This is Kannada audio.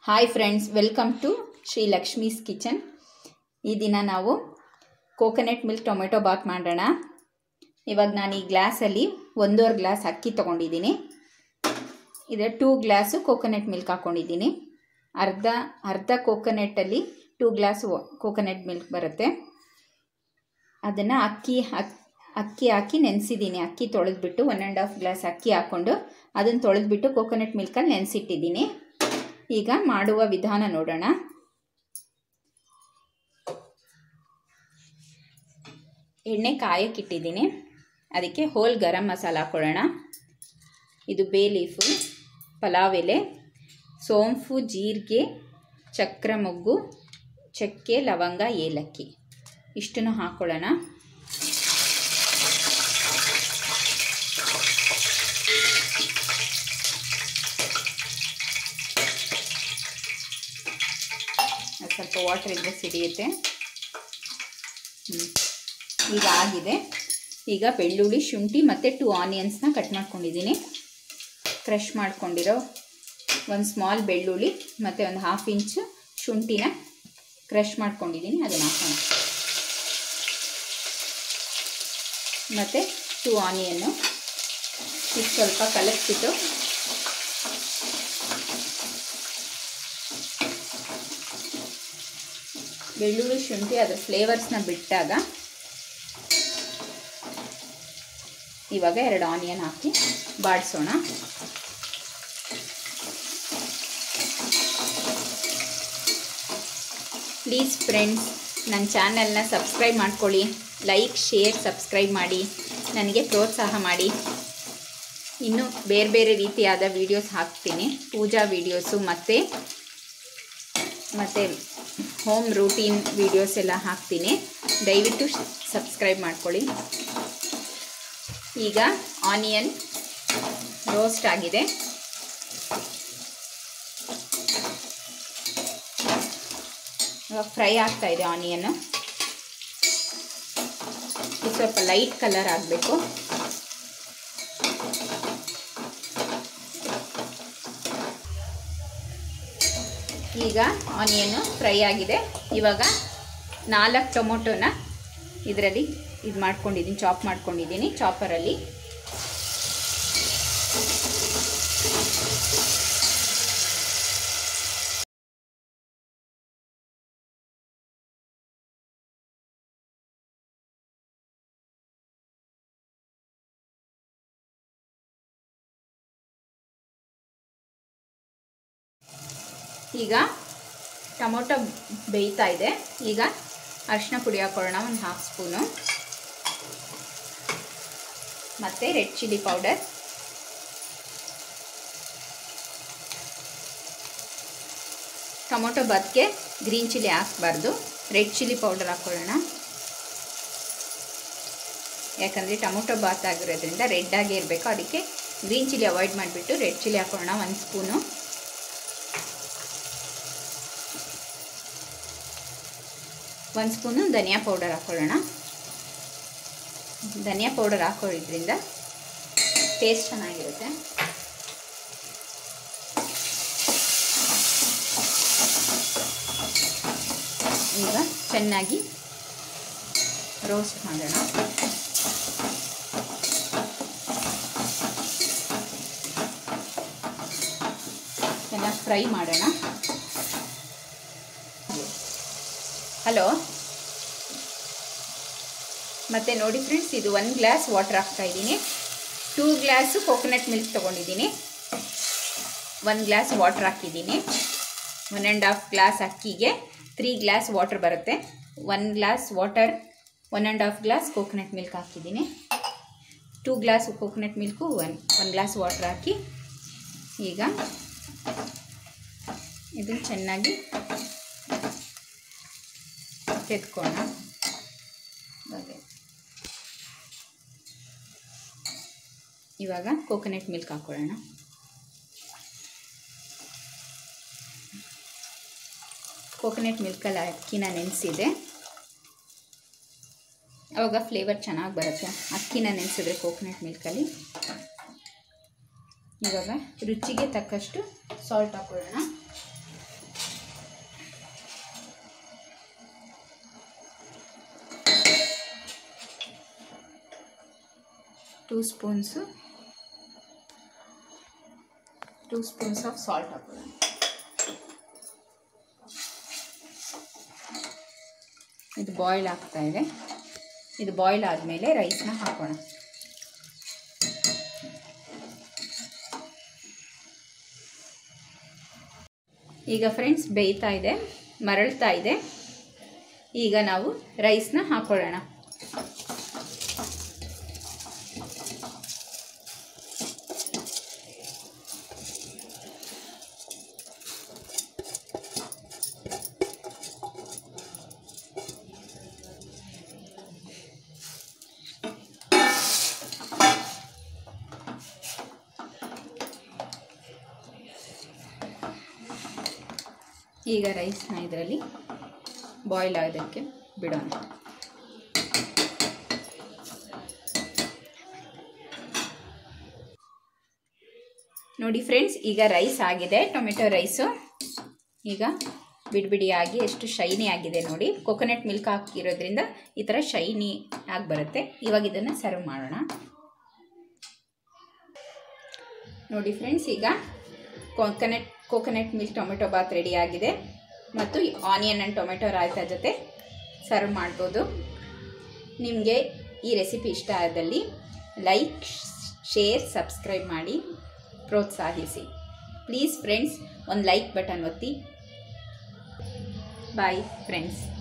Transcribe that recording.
hi friends welcome to Shri Lakshmi's kitchen ಈ ದಿನ ನಾವು ಕೋಕೋನಟ್ ಮಿಲ್ಕ್ ಟೊಮೆಟೊ ಬಾತ್ ಮಾಡೋಣ ಇವಾಗ ನಾನು ಈ ಗ್ಲಾಸಲ್ಲಿ ಒಂದೂವರೆ ಗ್ಲಾಸ್ ಅಕ್ಕಿ ತೊಗೊಂಡಿದ್ದೀನಿ ಇದೆ ಟೂ ಗ್ಲಾಸು ಕೋಕೋನಟ್ ಮಿಲ್ಕ್ ಹಾಕ್ಕೊಂಡಿದ್ದೀನಿ ಅರ್ಧ ಅರ್ಧ ಕೋಕೋನಟ್ಟಲ್ಲಿ ಟೂ ಗ್ಲಾಸ್ ಕೋಕೋನಟ್ ಮಿಲ್ಕ್ ಬರುತ್ತೆ ಅದನ್ನು ಅಕ್ಕಿ ಹಾಕಿ ಅಕ್ಕಿ ಹಾಕಿ ನೆನೆಸಿದ್ದೀನಿ ಅಕ್ಕಿ ತೊಳೆದ್ಬಿಟ್ಟು ಒನ್ ಆ್ಯಂಡ್ ಹಾಫ್ ಗ್ಲಾಸ್ ಅಕ್ಕಿ ಹಾಕ್ಕೊಂಡು ಅದನ್ನು ತೊಳೆದ್ಬಿಟ್ಟು ಕೋಕೋನಟ್ ಮಿಲ್ಕಲ್ಲಿ ನೆನೆಸಿಟ್ಟಿದ್ದೀನಿ ಈಗ ಮಾಡುವ ವಿಧಾನ ನೋಡೋಣ ಎಣ್ಣೆ ಕಾಯಕ್ಕಿಟ್ಟಿದ್ದೀನಿ ಅದಕ್ಕೆ ಹೋಲ್ ಗರಂ ಮಸಾಲ ಹಾಕೊಳ್ಳೋಣ ಇದು ಬೇ ಲೀಫು ಪಲಾವ್ ಎಲೆ ಸೋಂಪು ಜೀರಿಗೆ ಚಕ್ರ ಮೊಗ್ಗು ಚಕ್ಕೆ ಲವಂಗ ಏಲಕ್ಕಿ ಇಷ್ಟನ್ನು ಹಾಕ್ಕೊಳ್ಳೋಣ ಸ್ವಲ್ಪ ವಾಟರ್ ಇದ್ದರೆ ಸಿಡಿಯುತ್ತೆ ಈಗ ಆಗಿದೆ ಈಗ ಬೆಳ್ಳುಳ್ಳಿ ಶುಂಠಿ ಮತ್ತು ಟು ಆನಿಯನ್ಸ್ನ ಕಟ್ ಮಾಡ್ಕೊಂಡಿದ್ದೀನಿ ಕ್ರಷ್ ಮಾಡ್ಕೊಂಡಿರೋ ಒಂದು ಸ್ಮಾಲ್ ಬೆಳ್ಳುಳ್ಳಿ ಮತ್ತು ಒಂದು ಹಾಫ್ ಇಂಚು ಶುಂಠಿನ ಕ್ರಷ್ ಮಾಡ್ಕೊಂಡಿದ್ದೀನಿ ಅದನ್ನು ಹಾಕೋಣ ಮತ್ತು ಟು ಆನಿಯನ್ನು ಇದು ಸ್ವಲ್ಪ ಕಲಕ್ಬಿಟ್ಟು ಬೆಳ್ಳುಳ್ಳಿ ಶುಂಠಿ ಅದರ ಫ್ಲೇವರ್ಸ್ನ ಬಿಟ್ಟಾಗ ಇವಾಗ ಎರಡು ಆನಿಯನ್ ಹಾಕಿ ಬಾಡಿಸೋಣ ಪ್ಲೀಸ್ ಫ್ರೆಂಡ್ಸ್ ನನ್ನ ಚಾನಲ್ನ ಸಬ್ಸ್ಕ್ರೈಬ್ ಮಾಡ್ಕೊಳ್ಳಿ ಲೈಕ್ ಶೇರ್ ಸಬ್ಸ್ಕ್ರೈಬ್ ಮಾಡಿ ನನಗೆ ಪ್ರೋತ್ಸಾಹ ಮಾಡಿ ಇನ್ನು ಬೇರೆ ಬೇರೆ ರೀತಿಯಾದ ವೀಡಿಯೋಸ್ ಹಾಕ್ತೀನಿ ಪೂಜಾ ವೀಡಿಯೋಸು ಮತ್ತು ಮತ್ತು ಹೋಮ್ ರೂಟೀನ್ ವೀಡಿಯೋಸ್ ಎಲ್ಲ ಹಾಕ್ತೀನಿ ದಯವಿಟ್ಟು ಸಬ್ಸ್ಕ್ರೈಬ್ ಮಾಡ್ಕೊಳ್ಳಿ ಈಗ ಆನಿಯನ್ ರೋಸ್ಟ್ ಆಗಿದೆ ಇವಾಗ ಫ್ರೈ ಆಗ್ತಾ ಇದೆ ಆನಿಯನ್ನು ಇದು ಸ್ವಲ್ಪ ಲೈಟ್ ಕಲರ್ ಆಗಬೇಕು ಈಗ ಆನಿಯನ್ನು ಫ್ರೈ ಆಗಿದೆ ಇವಾಗ ನಾಲ್ಕು ಟೊಮೊಟೊನ ಇದರಲ್ಲಿ ಇದು ಮಾಡ್ಕೊಂಡಿದ್ದೀನಿ ಚಾಪ್ ಮಾಡ್ಕೊಂಡಿದ್ದೀನಿ ಚಾಪರಲ್ಲಿ ಈಗ ಟೊಮೊಟೊ ಬೇಯ್ತಾ ಇದೆ ಈಗ ಅರಿಶಿನ ಪುಡಿ ಹಾಕೊಳ್ಳೋಣ ಒಂದು ಹಾಫ್ ಸ್ಪೂನು ಮತ್ತು ರೆಡ್ ಚಿಲ್ಲಿ ಪೌಡರ್ ಟೊಮೊಟೊ ಬದಕ್ಕೆ ಗ್ರೀನ್ ಚಿಲ್ಲಿ ಹಾಕಬಾರ್ದು ರೆಡ್ ಚಿಲ್ಲಿ ಪೌಡರ್ ಹಾಕ್ಕೊಳ್ಳೋಣ ಯಾಕಂದರೆ ಟೊಮೊಟೊ ಬಾತ್ ಆಗಿರೋದ್ರಿಂದ ರೆಡ್ಡಾಗೇ ಇರಬೇಕು ಅದಕ್ಕೆ ಗ್ರೀನ್ ಚಿಲ್ಲಿ ಅವಾಯ್ಡ್ ಮಾಡಿಬಿಟ್ಟು ರೆಡ್ ಚಿಲ್ಲಿ ಹಾಕೊಳ್ಳೋಣ ಒಂದು ಸ್ಪೂನು ಒಂದು ಸ್ಪೂನು ಧನಿಯಾ ಪೌಡರ್ ಹಾಕ್ಕೊಳ್ಳೋಣ ಧನಿಯಾ ಪೌಡರ್ ಹಾಕೊಳ್ಳೋದ್ರಿಂದ ಟೇಸ್ಟ್ ಚೆನ್ನಾಗಿರುತ್ತೆ ಈಗ ಚೆನ್ನಾಗಿ ರೋಸ್ಟ್ ಮಾಡೋಣ ಚೆನ್ನಾಗಿ ಫ್ರೈ ಮಾಡೋಣ ಹಲೋ ಮತ್ತು ನೋಡಿ ಫ್ರೆಂಡ್ಸ್ ಇದು ಒಂದು ಗ್ಲಾಸ್ ವಾಟರ್ ಹಾಕ್ತಾ ಇದ್ದೀನಿ ಟೂ ಗ್ಲಾಸು ಕೋಕೋನಟ್ ಮಿಲ್ಕ್ ತೊಗೊಂಡಿದ್ದೀನಿ ಒಂದು ಗ್ಲಾಸ್ ವಾಟರ್ ಹಾಕಿದ್ದೀನಿ ಒನ್ ಆ್ಯಂಡ್ ಹಾಫ್ ಗ್ಲಾಸ್ ಅಕ್ಕಿಗೆ ತ್ರೀ ಗ್ಲಾಸ್ ವಾಟರ್ ಬರುತ್ತೆ one glass water one and half glass coconut milk ಹಾಕಿದ್ದೀನಿ two glass coconut milk one one glass water ಹಾಕಿ ಈಗ ಇದನ್ನು ಚೆನ್ನಾಗಿ ತೆಗೆದುಕೋಣ ಇವಾಗ ಕೋಕೋನಟ್ ಮಿಲ್ಕ್ ಹಾಕ್ಕೊಳ್ಳೋಣ ಕೋಕೋನಟ್ ಮಿಲ್ಕಲ್ಲಿ ಅಕ್ಕಿನ ನೆನೆಸಿದೆ ಆವಾಗ ಫ್ಲೇವರ್ ಚೆನ್ನಾಗಿ ಬರುತ್ತೆ ಅಕ್ಕಿನ ನೆನೆಸಿದ್ರೆ ಕೋಕೋನಟ್ ಮಿಲ್ಕಲ್ಲಿ ಇವಾಗ ರುಚಿಗೆ ತಕ್ಕಷ್ಟು ಸಾಲ್ಟ್ ಹಾಕೊಳ್ಳೋಣ two spoons two spoons of salt ಹಾಕೋಣ ಇದು ಬಾಯ್ಲ್ ಆಗ್ತಾ ಇದೆ ಇದು ಬಾಯ್ಲ್ ಆದಮೇಲೆ ರೈಸ್ನ ಹಾಕೋಣ ಈಗ ಫ್ರೆಂಡ್ಸ್ ಬೇಯ್ತಾ ಇದೆ ಮರಳ್ತಾ ಇದೆ ಈಗ ನಾವು ರೈಸ್ನ ಹಾಕೊಳ್ಳೋಣ ಈಗ ರೈಸ್ನ ಇದರಲ್ಲಿ ಬಾಯ್ಲ್ ಆಗೋದಕ್ಕೆ ಬಿಡೋಣ ನೋಡಿ ಫ್ರೆಂಡ್ಸ್ ಈಗ ರೈಸ್ ಆಗಿದೆ ಟೊಮೆಟೊ ರೈಸು ಈಗ ಬಿಡಿಬಿಡಿಯಾಗಿ ಎಷ್ಟು ಶೈನಿ ಆಗಿದೆ ನೋಡಿ ಕೊಕೊನಟ್ ಮಿಲ್ಕ್ ಹಾಕಿರೋದ್ರಿಂದ ಈ ಥರ ಶೈನಿ ಆಗಿ ಬರುತ್ತೆ ಇವಾಗ ಇದನ್ನು ಸರ್ವ್ ಮಾಡೋಣ ನೋಡಿ ಫ್ರೆಂಡ್ಸ್ ಈಗ coconut coconut milk tomato bath ready ಆಗಿದೆ ಮತ್ತು ಆನಿಯನ್ ಆ್ಯಂಡ್ ಟೊಮೆಟೊ ರಾಯ್ತಾ ಜೊತೆ ಸರ್ವ್ ಮಾಡ್ಬೋದು ನಿಮಗೆ ಈ ರೆಸಿಪಿ ಇಷ್ಟ ಆದಲ್ಲಿ ಲೈಕ್ ಶೇರ್ ಸಬ್ಸ್ಕ್ರೈಬ್ ಮಾಡಿ ಪ್ರೋತ್ಸಾಹಿಸಿ ಪ್ಲೀಸ್ ಫ್ರೆಂಡ್ಸ್ ಒಂದು ಲೈಕ್ ಬಟನ್ ಒತ್ತಿ ಬಾಯ್ ಫ್ರೆಂಡ್ಸ್